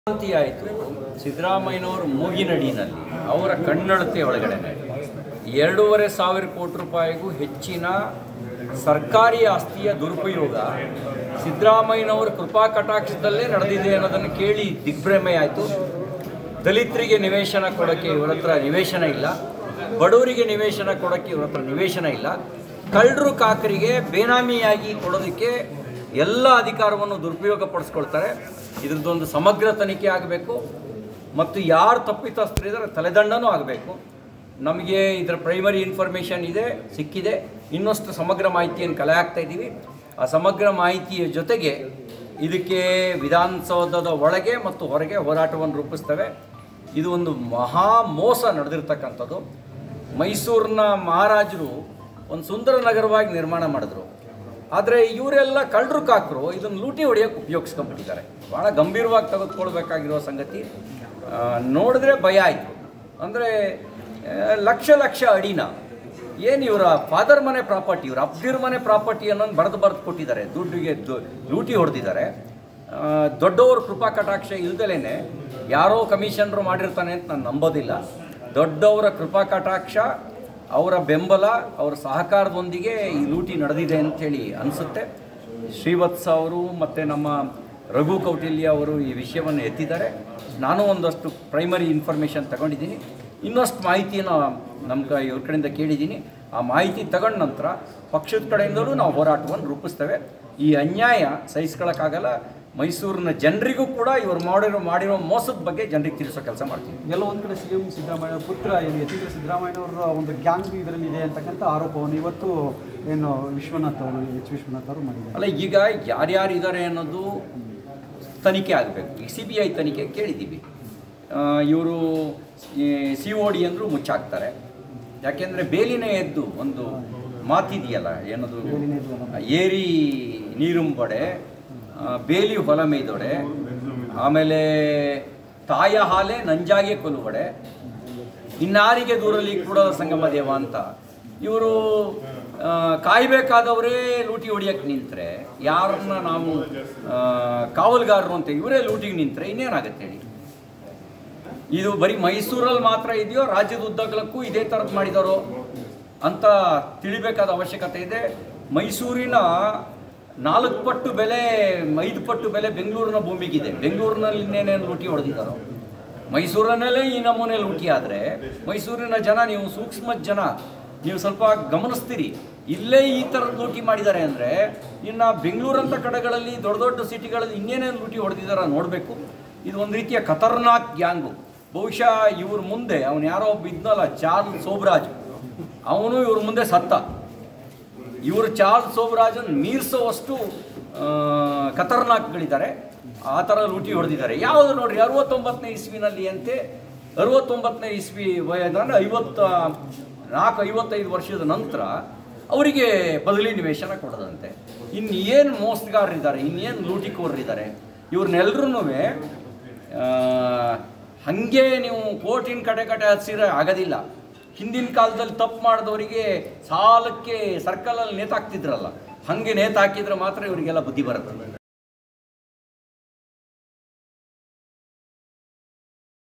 ಕ್ರಾಂತಿ ಆಯಿತು ಸಿದ್ದರಾಮಯ್ಯನವರು ಮೂಗಿನಡಿನಲ್ಲಿ ಅವರ ಕಣ್ಣಳತೆ ಒಳಗಡೆನೆ ಎರಡೂವರೆ ಸಾವಿರ ಕೋಟಿ ರೂಪಾಯಿಗೂ ಹೆಚ್ಚಿನ ಸರ್ಕಾರಿ ಆಸ್ತಿಯ ದುರುಪಯೋಗ ಸಿದ್ದರಾಮಯ್ಯನವರ ಕೃಪಾ ಕಟಾಕ್ಷದಲ್ಲೇ ನಡೆದಿದೆ ಅನ್ನೋದನ್ನು ಕೇಳಿ ದಿಗ್ಭ್ರಮೆ ಆಯಿತು ದಲಿತರಿಗೆ ನಿವೇಶನ ಕೊಡೋಕ್ಕೆ ಇವರ ಹತ್ರ ನಿವೇಶನ ಇಲ್ಲ ಬಡವರಿಗೆ ನಿವೇಶನ ಕೊಡೋಕ್ಕೆ ಇವರ ಹತ್ರ ನಿವೇಶನ ಇಲ್ಲ ಕಳ್ಳರು ಕಾಕರಿಗೆ ಬೇನಾಮಿಯಾಗಿ ಕೊಡೋದಕ್ಕೆ ಎಲ್ಲ ಅಧಿಕಾರವನ್ನು ದುರುಪಯೋಗ ಪಡಿಸ್ಕೊಳ್ತಾರೆ ಇದ್ರದ್ದೊಂದು ಸಮಗ್ರ ತನಿಖೆ ಆಗಬೇಕು ಮತ್ತು ಯಾರು ತಪ್ಪಿತಸ್ಥರಿದ್ದಾರೆ ತಲೆದಂಡನೂ ಆಗಬೇಕು ನಮಗೆ ಇದರ ಪ್ರೈಮರಿ ಇನ್ಫಾರ್ಮೇಷನ್ ಇದೆ ಸಿಕ್ಕಿದೆ ಇನ್ನಷ್ಟು ಸಮಗ್ರ ಮಾಹಿತಿಯನ್ನು ಕಲೆ ಹಾಕ್ತಾ ಇದ್ದೀವಿ ಆ ಸಮಗ್ರ ಮಾಹಿತಿಯ ಜೊತೆಗೆ ಇದಕ್ಕೆ ವಿಧಾನಸೌಧದ ಒಳಗೆ ಮತ್ತು ಹೊರಗೆ ಹೋರಾಟವನ್ನು ರೂಪಿಸ್ತೇವೆ ಇದು ಒಂದು ಮಹಾ ಮೋಸ ನಡೆದಿರ್ತಕ್ಕಂಥದ್ದು ಮೈಸೂರಿನ ಮಹಾರಾಜರು ಒಂದು ಸುಂದರ ನಗರವಾಗಿ ನಿರ್ಮಾಣ ಮಾಡಿದ್ರು ಆದರೆ ಇವರೆಲ್ಲ ಕಳ್ಳರು ಕಾಕರು ಇದನ್ನು ಲೂಟಿ ಹೊಡೆಯೋಕ್ಕೆ ಉಪಯೋಗಿಸ್ಕೊಂಡ್ಬಿಟ್ಟಿದ್ದಾರೆ ಭಾಳ ಗಂಭೀರವಾಗಿ ತೆಗೆದುಕೊಳ್ಬೇಕಾಗಿರೋ ಸಂಗತಿ ಆ, ನೋಡಿದ್ರೆ ಭಯ ಆಯಿತು ಅಂದರೆ ಲಕ್ಷ ಲಕ್ಷ ಅಡಿನ ಏನು ಇವರ ಫಾದರ್ ಮನೆ ಪ್ರಾಪರ್ಟಿ ಇವ್ರ ಅಬ್ದಿರ್ ಮನೆ ಪ್ರಾಪರ್ಟಿ ಅನ್ನೋದು ಬರೆದು ಬರೆದು ಕೊಟ್ಟಿದ್ದಾರೆ ದುಡ್ಡಿಗೆ ದು- ಲೂಟಿ ಹೊಡೆದಿದ್ದಾರೆ ದೊಡ್ಡವ್ರ ಕೃಪಾ ಕಟಾಕ್ಷ ಇಲ್ದಲೇ ಯಾರೋ ಕಮಿಷನರು ಮಾಡಿರ್ತಾನೆ ಅಂತ ನಾನು ನಂಬೋದಿಲ್ಲ ದೊಡ್ಡವರ ಕೃಪಾ ಕಟಾಕ್ಷ ಅವರ ಬೆಂಬಲ ಅವರ ಸಹಕಾರದೊಂದಿಗೆ ಈ ಲೂಟಿ ನಡೆದಿದೆ ಅಂಥೇಳಿ ಅನಿಸುತ್ತೆ ಶ್ರೀವತ್ಸ ಅವರು ಮತ್ತು ನಮ್ಮ ರಘು ಕೌಟಿಲ್ಯ ಅವರು ಈ ವಿಷಯವನ್ನು ಎತ್ತಿದ್ದಾರೆ ನಾನು ಒಂದಷ್ಟು ಪ್ರೈಮರಿ ಇನ್ಫಾರ್ಮೇಷನ್ ತಗೊಂಡಿದ್ದೀನಿ ಇನ್ನಷ್ಟು ಮಾಹಿತಿಯನ್ನು ನಮ್ಮ ಕ ಇವ್ರ ಕಡೆಯಿಂದ ಕೇಳಿದ್ದೀನಿ ಆ ಮಾಹಿತಿ ತಗೊಂಡ ನಂತರ ಪಕ್ಷದ ಕಡೆಯಿಂದಲೂ ನಾವು ಹೋರಾಟವನ್ನು ರೂಪಿಸ್ತೇವೆ ಈ ಅನ್ಯಾಯ ಸಹಿಸ್ಕೊಳ್ಳೋಕ್ಕಾಗಲ್ಲ ಮೈಸೂರಿನ ಜನರಿಗೂ ಕೂಡ ಇವರು ಮಾಡಿರೋ ಮಾಡಿರೋ ಮೋಸದ ಬಗ್ಗೆ ಜನರಿಗೆ ತಿಳಿಸೋ ಕೆಲಸ ಮಾಡ್ತೀವಿ ಎಲ್ಲೋ ಒಂದು ಕಡೆ ಸಿ ಎಂ ಸಿದ್ದರಾಮಯ್ಯ ಅವ್ರ ಪುತ್ರ ಏನು ಯತೀಂದ್ರ ಸಿದ್ದರಾಮಯ್ಯನವರ ಒಂದು ಗ್ಯಾಂಗ್ ಇದರಲ್ಲಿ ಇದೆ ಅಂತಕ್ಕಂಥ ಆರೋಪವನ್ನು ಇವತ್ತು ಏನು ವಿಶ್ವನಾಥ್ ಅವರು ಎಚ್ ವಿಶ್ವನಾಥ್ ಅವರು ಮಾಡಿದ್ದಾರೆ ಅಲ್ಲ ಈಗ ಯಾರ್ಯಾರು ಇದ್ದಾರೆ ಅನ್ನೋದು ತನಿಖೆ ಆಗಬೇಕು ಈಗ ಸಿ ಬಿ ಐ ತನಿಖೆ ಕೇಳಿದ್ದೀವಿ ಇವರು ಸಿ ಓ ಡಿ ಅಂದರೂ ಮುಚ್ಚಾಕ್ತಾರೆ ಯಾಕೆಂದರೆ ಬೇಲಿನೇ ಎದ್ದು ಒಂದು ಮಾತಿದೆಯಲ್ಲ ಏನದು ಏರಿ ನೀರುಂಬಡೆ ಆ, ಬೇಲಿ ಹೊಲ ಮೇಯ್ದೊಡೆ ಆಮೇಲೆ ತಾಯ ಹಾಲೆ ನಂಜಾಗೆ ಕೊಲುವಡೆ ಇನ್ನಾರಿಗೆ ದೂರಲ್ಲಿ ಕೂಡ ಸಂಗಮ ದೇವ ಅಂತ ಇವರು ಕಾಯಬೇಕಾದವರೇ ಲೂಟಿ ಹೊಡಿಯಕ್ಕೆ ನಿಂತರೆ ಯಾರನ್ನ ನಾವು ಆ, ಕಾವಲುಗಾರರು ಅಂತ ಇವರೇ ಲೂಟಿಗೆ ನಿಂತರೆ ಇನ್ನೇನಾಗತ್ತೆ ಹೇಳಿ ಇದು ಬರೀ ಮೈಸೂರಲ್ಲಿ ಮಾತ್ರ ಇದೆಯೋ ರಾಜ್ಯದ ಉದ್ದಗಲಕ್ಕೂ ಇದೇ ಥರದ್ದು ಮಾಡಿದಾರೋ ಅಂತ ತಿಳಿಬೇಕಾದ ಅವಶ್ಯಕತೆ ಇದೆ ಮೈಸೂರಿನ ನಾಲ್ಕು ಪಟ್ಟು ಬೆಲೆ ಐದು ಪಟ್ಟು ಬೆಲೆ ಬೆಂಗಳೂರಿನ ಭೂಮಿಗಿದೆ ಬೆಂಗಳೂರಿನಲ್ಲಿ ಇನ್ನೇನೇನು ಲೂಟಿ ಹೊಡೆದಿದ್ದಾರೋ ಮೈಸೂರಿನಲ್ಲೇ ಈ ನಮೂನೆ ಲೂಟಿ ಆದರೆ ಮೈಸೂರಿನ ಜನ ನೀವು ಸೂಕ್ಷ್ಮ ಜನ ನೀವು ಸ್ವಲ್ಪ ಗಮನಿಸ್ತೀರಿ ಇಲ್ಲೇ ಈ ಥರದ ಲೂಟಿ ಮಾಡಿದ್ದಾರೆ ಅಂದರೆ ಇನ್ನು ಬೆಂಗಳೂರಂಥ ಕಡೆಗಳಲ್ಲಿ ದೊಡ್ಡ ದೊಡ್ಡ ಸಿಟಿಗಳಲ್ಲಿ ಇನ್ನೇನೇನು ಲೂಟಿ ಹೊಡೆದಿದ್ದಾರ ನೋಡಬೇಕು ಇದು ಒಂದು ರೀತಿಯ ಖತರ್ನಾಕ್ ಗ್ಯಾಂಗು ಬಹುಶಃ ಇವ್ರ ಮುಂದೆ ಅವನು ಯಾರೋ ಒಬ್ಬ ಇದ್ನಲ್ಲ ಚಾರ್ಲ್ ಸೋಬ್ರಾಜ್ ಅವನು ಇವ್ರ ಮುಂದೆ ಸತ್ತ ಇವರು ಚಾರ್ಲ್ ಸೋಬ್ರಾಜನ್ ಮೀರಿಸೋವಷ್ಟು ಆ, ಖತರ್ನಾಕ್ಗಳಿದ್ದಾರೆ ಆ ಥರ ಲೂಟಿ ಹೊಡೆದಿದ್ದಾರೆ ಯಾವುದು ನೋಡ್ರಿ ಅರವತ್ತೊಂಬತ್ತನೇ ಇಸ್ವಿನಲ್ಲಿ ಅಂತೆ ಅರವತ್ತೊಂಬತ್ತನೇ ಇಸ್ವಿ ವಯದಾನ ಐವತ್ತ ನಾಲ್ಕು ಐವತ್ತೈದು ವರ್ಷದ ನಂತರ ಅವರಿಗೆ ಬದಲಿ ನಿವೇಶನ ಕೊಡದಂತೆ ಇನ್ನು ಏನು ಮೋಸಗಾರರಿದ್ದಾರೆ ಇನ್ನೇನು ಲೂಟಿಕೋರರಿದ್ದಾರೆ ಇವ್ರನ್ನೆಲ್ಲರೂ ಹಾಗೆ ನೀವು ಕೋರ್ಟಿನ ಕಡೆ ಕಡೆ ಹಚ್ಚಿದ್ರೆ ಆಗೋದಿಲ್ಲ ಹಿಂದಿನ ಕಾಲದಲ್ಲಿ ತಪ್ಪು ಮಾಡಿದವರಿಗೆ ಸಾಲಕ್ಕೆ ಸರ್ಕಲಲ್ಲಿ ನೇತಾಕ್ತಿದ್ರಲ್ಲ ಹಾಗೆ ನೇತಾಕಿದ್ರೆ ಮಾತ್ರ ಇವರಿಗೆಲ್ಲ ಬುದ್ಧಿ ಬರುತ್ತೆ